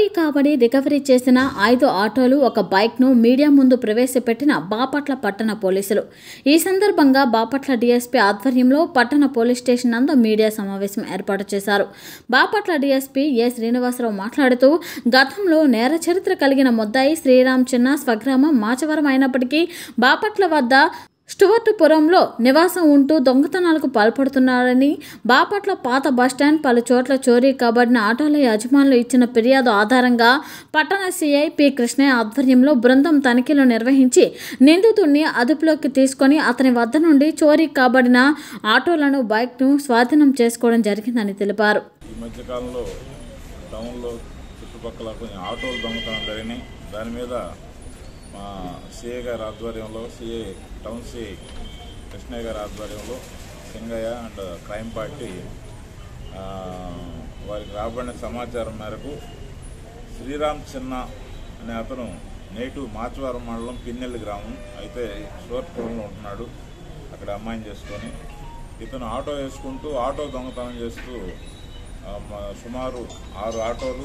కాబడి recovery చేసిన ఐదు ఆటోలు ఒక బైక్ను మీడియా ముందు ప్రవేశపెట్టిన బాపట్ల పట్టణ పోలీసులు ఈ సందర్భంగా బాపట్ల డీఎస్పీ ఆధ్వర్యంలో పట్టణ పోలీస్ స్టేషన్ నందు మీడియా సమావేశం ఏర్పాటు చేశారు బాపట్ల డీఎస్పీ ఏ శ్రీనివాసరావు మాట్లాడుతూ గతంలో నేర చరిత్ర కలిగిన ముద్దాయి శ్రీరామ్ చిన్న స్వగ్రామం మాచవరం అయినప్పటికీ బాపట్ల వద్ద స్టువర్టుపురంలో నివాసం ఉంటూ దొంగతనాలకు పాల్పడుతున్నారని బాపట్ల పాత బస్టాండ్ పలు చోట్ల చోరీ కాబడిన ఆటోల యజమానులు ఇచ్చిన ఫిర్యాదు ఆధారంగా పట్టణ సీఐ పి కృష్ణయ్య ఆధ్వర్యంలో బృందం తనిఖీలు నిర్వహించి నిందితుడిని అదుపులోకి తీసుకొని అతని వద్ద నుండి చోరీ కాబడిన ఆటోలను బైక్ను స్వాధీనం చేసుకోవడం జరిగిందని తెలిపారు ఈ మధ్యకాలంలో టౌన్లో చుట్టుపక్కల కొన్ని ఆటోలు దొంగతనం జరిగినాయి దాని మీద మా సిఏ గారి ఆధ్వర్యంలో సిఏ టౌన్ సిఐ కృష్ణయ్య గారి ఆధ్వర్యంలో సింగయ్య అండ్ క్రైమ్ పార్టీ ఆ, వారికి రాబడిన సమాచారం మేరకు శ్రీరామ్ చిన్న అనే అతను నేటు మాచవరం మండలం పిన్నెల్లి గ్రామం అయితే షోర్పురంలో ఉంటున్నాడు అక్కడ అమ్మాయిని చేసుకొని ఇతను ఆటో వేసుకుంటూ ఆటో దొంగతనం చేస్తూ ఆ, మ- సుమారు ఆరు ఆటోలు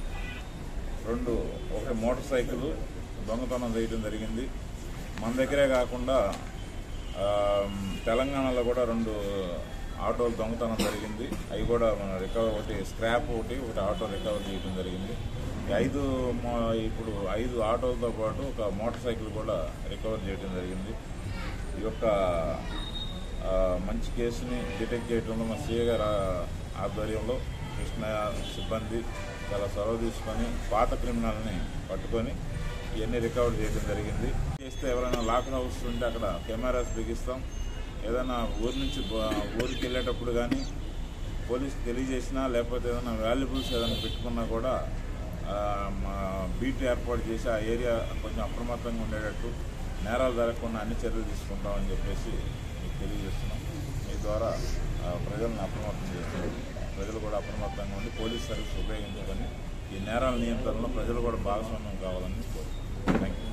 రెండు ఒక మోటార్ సైకిల్ దొంగతనం చేయడం జరిగింది మన దగ్గరే కాకుండా ఆ, తెలంగాణలో కూడా రెండు ఆటోలు దొంగతనం జరిగింది అవి కూడా మన రికవర్ ఒకటి స్క్రాప్ ఒకటి ఒకటి ఆటో రికవర్ చేయడం జరిగింది ఈ ఐదు మో- ఇప్పుడు ఐదు ఆటోలతో పాటు ఒక మోటార్ సైకిల్ కూడా రికవర్ చేయడం జరిగింది ఈ యొక్క ఆ, మంచి కేసుని డిటెక్ట్ చేయడంలో మా సీఏ గారి ఆ- ఆధ్వర్యంలో కృష్ణ సిబ్బంది చాలా చొరవ తీసుకొని పాత క్రిమినల్ని పట్టుకొని ఇవన్నీ రికవర్ చేయడం జరిగింది చేస్తే ఎవరైనా లాక్ హౌస్ ఉంటే అక్కడ కెమెరాస్ బిగిస్తాం ఏదైనా ఊరి నుంచి బ- ఊరికి వెళ్ళేటప్పుడు కానీ పోలీస్కి తెలియజేసినా లేకపోతే ఏదైనా వాల్యుబుల్స్ ఏదైనా పెట్టుకున్నా కూడా ఆ, మా బీట్ ఏర్పాటు చేసి ఆ ఏరియా కొంచెం అప్రమత్తంగా ఉండేటట్టు నేరాలు జరగకుండా అన్ని చర్యలు తీసుకుంటామని చెప్పేసి మీకు తెలియజేస్తున్నాం మీ ద్వారా ఆ, ప్రజలను అప్రమత్తం చేస్తున్నాం ప్రజలు కూడా అప్రమత్తంగా ఉండి పోలీస్ సర్వీస్ ఉపయోగించుకొని ఈ నేరాల నియంత్రణలో ప్రజలు కూడా భాగస్వామ్యం కావాలని కోరుతున్నాం థ్యాంక్ యూ